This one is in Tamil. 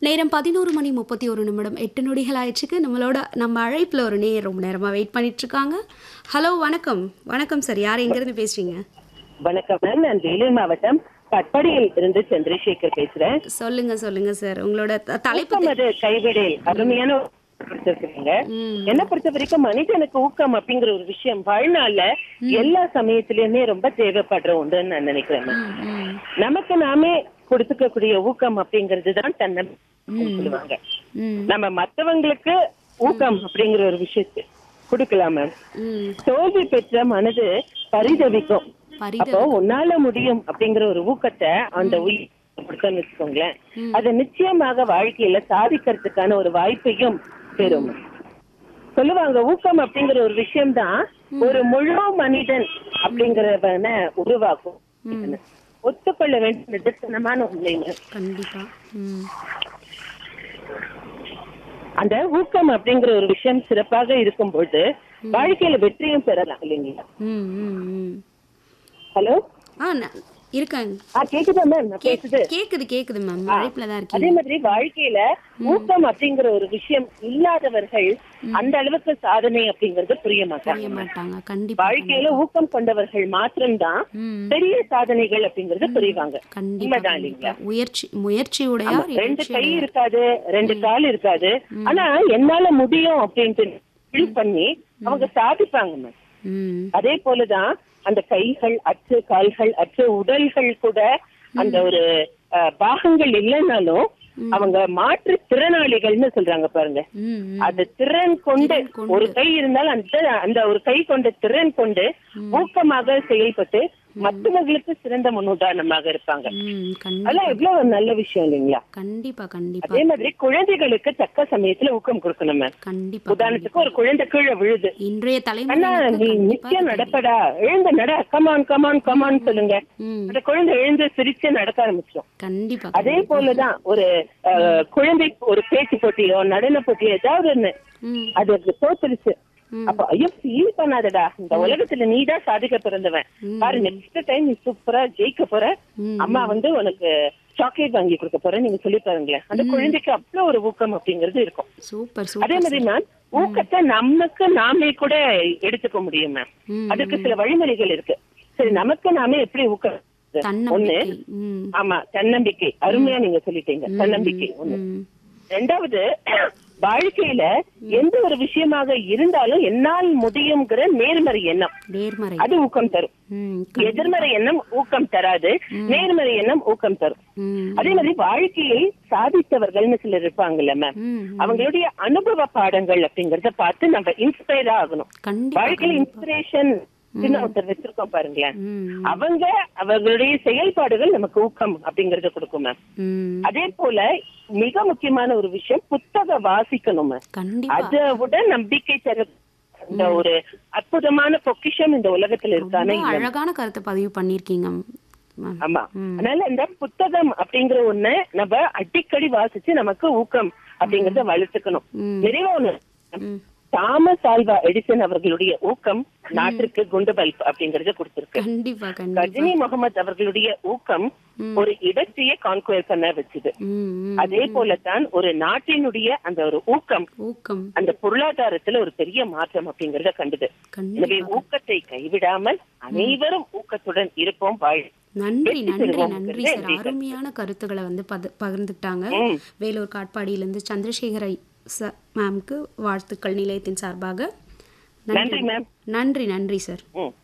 நேரம் பதினோரு மணி முப்பத்தி ஒரு நிமிடம் எட்டு நொடிகள் ஆயிடுச்சுக்கு நம்மளோட நம்ம அழைப்பில் ஒரு நேர் ரொம்ப நேரமாக வெயிட் பண்ணிட்டு இருக்காங்க ஹலோ வணக்கம் வணக்கம் சார் யார் எங்கேருந்து பேசுறீங்க வணக்கம் மேம் நான் வேலூர் மாவட்டம் கட்பாடியில் இருந்து சந்திரசேகர் பேசுறேன் சொல்லுங்க சொல்லுங்க சார் உங்களோட த- தலைப்பு ஊக்கம் அது கைவிடேல் அருமையான ஒரு கொடுத்திருக்கிறீங்க ம். என்ன பொறுத்த வரைக்கும் மனிதனுக்கு ஊக்கம் அப்படிங்கிற ஒரு விஷயம் வாழ்நாள்ல எல்லா சமயத்திலயுமே ரொம்ப தேவைப்படுற ஒன்றுன்னு நான் நினைக்கிறேன் ma'am. ம், ம், நமக்கு நாமே கொடுத்துக்கக்கூடிய ஊக்கம் அப்படிங்கிறது தான் தன்னை சொல்லுவாங்க ம், நம்ம மத்தவங்களுக்கு ஊக்கம் அப்படிங்கிற ஒரு விஷயத்தை கொடுக்கலாம் மேம் ம். தோல்வி பெற்ற மனது பரிதவிக்கும் பரித அப்போ உன்னால முடியும் அப்படிங்கிற ஒரு ஊக்கத்தை அந்த உயிர் கொடுத்தோம்னு வச்சுக்கோங்களேன் அது நிச்சயமாக வாழ்க்கையில சாதிக்கிறதுக்கான ஒரு வாய்ப்பையும் பெறும் சொல்லுவாங்க ஊக்கம் அப்படிங்கிற ஒரு விஷயம்தான் ஒரு முழு மனிதன் அப்படிங்கிறவன உருவாக்கும் ஒத்துக்கொள்ள வேண்டிய நிதர்சனமான உண்மைங்க கண்டிப்பா ம் அந்த ஊக்கம் அப்படிங்கிற ஒரு விஷயம் சிறப்பாக இருக்கும்போது வாழ்க்கையில வெற்றியும் பெறலாம் இல்லைங்களா ம் ம் ம் ஹலோ ஆ நான் இருக்காங்க ஆ கேக்குதா மேம் நான் பேசுது கேக்குது கேக்குது மேம் அழைப்பில் தான் இருக்கீங்க அதே மாதிரி வாழ்க்கையில ஊக்கம் அப்படிங்கிற ஒரு விஷயம் இல்லாதவர்கள் அந்த அளவுக்கு சாதனை அப்படிங்கறது புரிய மாட்டாங்க புரிய மாட்டாங்க கண்டிப்பா வாழ்க்கையில ஊக்கம் கொண்டவர்கள் மாத்திரம்தான் ம் பெரிய சாதனைகள் அப்படிங்கறது புரிவாங்க கண்டிப்பா உண்மைதான் இல்லைங்களா கண்டிப்பா. முயற்சி முயற்சியுடையார் ரெண்டு கை இருக்காது ரெண்டு கால் இருக்காது ஆனா என்னால முடியும் அப்படின்ட்டு feel பண்ணி அவங்க சாதிப்பாங்க மேம் ம் அதே போலதான் அந்த கைகள் அற்று கால்கள் அற்று உடல்கள் கூட அந்த ஒரு அஹ், பாகங்கள் இல்லைன்னாலும் அவங்க மாற்று திறனாளிகள்னு சொல்றாங்க பாருங்க ம் ம். அது திறன் கொண்டு ஒரு கை இருந்தாலும் அந்த அந்த ஒரு கை கொண்ட திறன் கொண்டு ஊக்கமாக செயல்பட்டு மற்றவர்களுக்கு சிறந்த முன்னுதாரணமாக இருப்பாங்க ம் கண்டிப்பா அதெல்லாம் எவ்வளவு ஒரு நல்ல விஷயம் இல்லைங்களா கண்டிப்பா கண்டிப்பா அதே மாதிரி குழந்தைகளுக்கு தக்க சமயத்துல ஊக்கம் கொடுக்கணும் மேம் கண்டிப்பா உதாரணத்துக்கு ஒரு குழந்தை கீழே விழுது இன்றைய அண்ணா தலைமுறையினருக்கு நீ கண்டிப்பா நிச்சயம் நடப்படா எழுந்து நட கமான் கமான் கமான் சொல்லுங்க ம் அந்த குழந்தை எழுந்து சிரிச்சு நடக்க ஆரம்பிச்சிடும் கண்டிப்பா அதே போலதான் ஒரு அஹ், குழந்தை ஒரு பேச்சு போட்டியோ நடன போட்டியோ ஏதாவது ஒண்ணு ம் அது அது தோத்துருச்சு ம். அப்ப ஐயோ ஃபீல் பண்ணாதடா இந்த உலகத்துல நீ தான் சாதிக்க பிறந்தவன் பாரு நெக்ஸ்ட் டைம் நீ சூப்பரா ஜெயிக்க போற ம். அம்மா வந்து உனக்கு சாக்லேட் வாங்கி கொடுக்க போறேன் நீங்க சொல்லி பாருங்களேன் அந்த குழந்தைக்கு அவ்வளவு ஒரு ஊக்கம் அப்படிங்கிறது இருக்கும் சூப்பர் அதே சூப்பர் மாதிரி மேம் ஊக்கத்தை நமக்கு நாமே கூட எடுத்துக்க முடியும் மேம் ம், அதுக்கு சில வழிமுறைகள் இருக்கு சரி நமக்கு நாமே எப்படி ஊக்கம் ஒண்ணு தன்னம்பிக்கை ம் ஆமா தன்னம்பிக்கை அருமையா நீங்க சொல்லிட்டீங்க தன்னம்பிக்கை ஒண்ணு ம் ரெண்டாவது வாழ்க்கையில எந்த ஒரு விஷயமாக இருந்தாலும் என்னால் முடியுங்கிற நேர்மறை எண்ணம் நேர்மறை அது ஊக்கம் தரும் ம் எதிர்மறை எண்ணம் ஊக்கம் தராது நேர்மறை எண்ணம் ஊக்கம் தரும் ம் அதே மாதிரி வாழ்க்கையை சாதித்தவர்கள்னு சிலர் இருப்பாங்கல்ல மேம் ம் அவங்களுடைய அனுபவ பாடங்கள் அப்படிங்கறத பார்த்து நம்ம இன்ஸ்பயர் ஆகணும் கண்டிப்பா வாழ்க்கையில இன்ஸ்பிரேஷன் ஒருத்தர் வச்சிருக்கோம் பாருங்களேன் ம் அவங்க அவர்களுடைய செயல்பாடுகள் நமக்கு ஊக்கம் அப்படிங்கறத கொடுக்கும் மேம் ம் அதே போல மிக முக்கியமான ஒரு விஷயம் புத்தக வாசிக்கணும் மேம் கண்டிப்பா அதை விட நம்பிக்கை தர இந்த ஒரு அற்புதமான பொக்கிஷம் இந்த உலகத்துல இருக்கானே ரொம்ப அழகான கருத்தை பதிவு பண்ணியிருக்கீங்க மேம் ஆமா அதனால இந்த புத்தகம் அப்படிங்கிற ஒண்ணு நம்ம அடிக்கடி வாசிச்சு நமக்கு ஊக்கம் அப்படிங்கறத வளர்த்துக்கணும் ம். நிறைவா ஒண்ணு ம் தாமஸ் ஆல்வா எடிசன் அவர்களுடைய ஊக்கம் நாட்டிற்கு குண்டு பல்ப் அப்படிங்கறத கொடுத்திருக்கு கண்டிப்பா கண்டிப்பா கஜினி முகமது அவர்களுடைய ஊக்கம் ஒரு இடத்தையே கான்குயர் பண்ண வச்சுது ம் ம். அதே போலத்தான் ஒரு நாட்டினுடைய அந்த ஒரு ஊக்கம் ஊக்கம் அந்த பொருளாதாரத்துல ஒரு பெரிய மாற்றம் அப்படிங்கறத கண்டுது எனவே கண்டிப்பா ஊக்கத்தை கைவிடாமல் அனைவரும் ஊக்கத்துடன் இருப்போம் வாழ் நன்றி வெற்றி நன்றி பெறுவோம் நன்றி என்பது சார் அருமையான கருத்துக்களை வந்து பத பகிர்ந்துக்கிட்டாங்க ம். வேலூர் காட்பாடியிலேருந்து சந்திரசேகர ச மேம்க்கு வாழ்த்துக்கள் நிலையத்தின் சார்பாக நன்றி மேம் நன்றி நன்றி சார் ம்